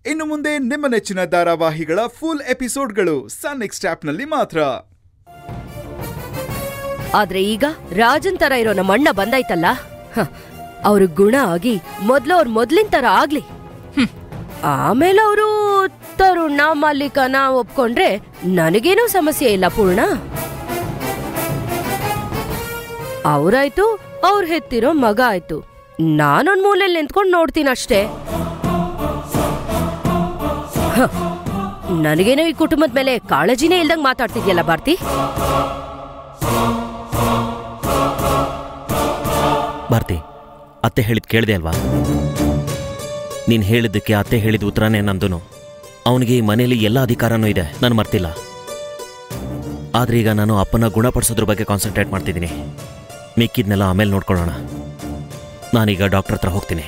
ಇನ್ನು ಮುಂದೆ ನಿಮ್ಮ ನೆಚ್ಚಿನ ಧಾರಾವಾಹಿಗಳ ಫುಲ್ ಎಪಿಸೋಡ್ಗಳು ಸನ್ ನೆಕ್ಸ್ಟ್ ಆಪ್ನಲ್ಲಿ ಮಾತ್ರ ಆದ್ರೆ ಈಗ ರಾಜನ್ ತರ ಇರೋ ನಮ್ಮ ಅಣ್ಣ ಬಂದಾಯ್ತಲ್ಲ ಅವ್ರ ಗುಣ ಆಗಿ ಮೊದ್ಲು ಅವ್ರ ಮೊದ್ಲಿನ ತರ ಆಗ್ಲಿ ಹ್ಮ್. ಆಮೇಲೆ ಅವರು ತರುಣ ಮಲ್ಲಿಕನ ಒಪ್ಕೊಂಡ್ರೆ ನನಗೇನೂ ಸಮಸ್ಯೆ ಇಲ್ಲ ಪೂರ್ಣ ಅವ್ರಾಯ್ತು ಅವ್ರ ಹೆತ್ತಿರೋ ಮಗ ಆಯ್ತು ನಾನೊಂದ್ ಮೂಲೆಯಲ್ಲಿ ನಿಂತ್ಕೊಂಡು ನೋಡ್ತೀನಿ ಅಷ್ಟೇ ಹ. ನನಗೇನೋ ಈ ಕುಟುಂಬದ ಮೇಲೆ ಕಾಳಜಿನೇ ಇಲ್ದಂಗ್ ಮಾತಾಡ್ತಿದ್ಯಲ್ಲ ಭಾರತಿ ಭಾರತಿ ಅತ್ತೆ ಹೇಳಿದ್ ಕೇಳಿದೆ ಅಲ್ವಾ ನೀನು ಹೇಳಿದ್ದಕ್ಕೆ ಅತ್ತೆ ಹೇಳಿದ ಉತ್ತರನೇ ನಂದು ಅವನಿಗೆ ಈ ಮನೆಯಲ್ಲಿ ಎಲ್ಲ ಅಧಿಕಾರನೂ ಇದೆ ನಾನು ಮರ್ತಿಲ್ಲ ಆದ್ರೆ ಈಗ ನಾನು ಅಪ್ಪನ ಗುಣಪಡಿಸೋದ್ರ ಬಗ್ಗೆ ಕಾನ್ಸಂಟ್ರೇಟ್ ಮಾಡ್ತಿದ್ದೀನಿ ಮಿಕ್ಕಿದ್ನೆಲ್ಲ ಆಮೇಲೆ ನೋಡ್ಕೊಳ್ಳೋಣ ನಾನೀಗ ಡಾಕ್ಟರ್ ಹತ್ರ ಹೋಗ್ತೀನಿ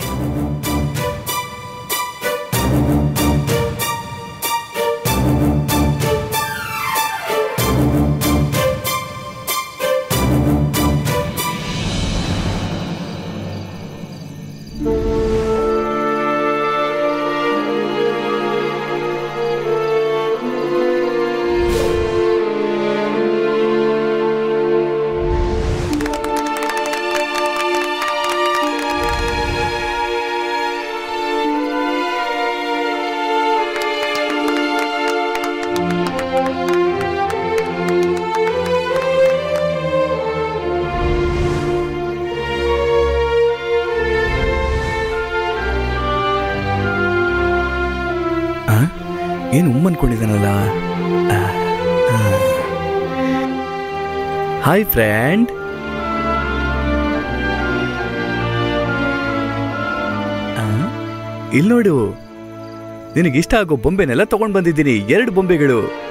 ಆ? ಏನು ಉಮ್ಮ ಅನ್ಕೊಂಡಿದ್ದಾನಲ್ಲ ಹಾಯ್ ಫ್ರೆಂಡ್ ಇಲ್ಲಿ ನೋಡು ನಿನಗೆ ಇಷ್ಟ ಆಗೋ ಬೊಂಬೆನೆಲ್ಲ ತಗೊಂಡ್ ಬಂದಿದ್ದೀನಿ ಎರಡು ಬೊಂಬೆಗಳು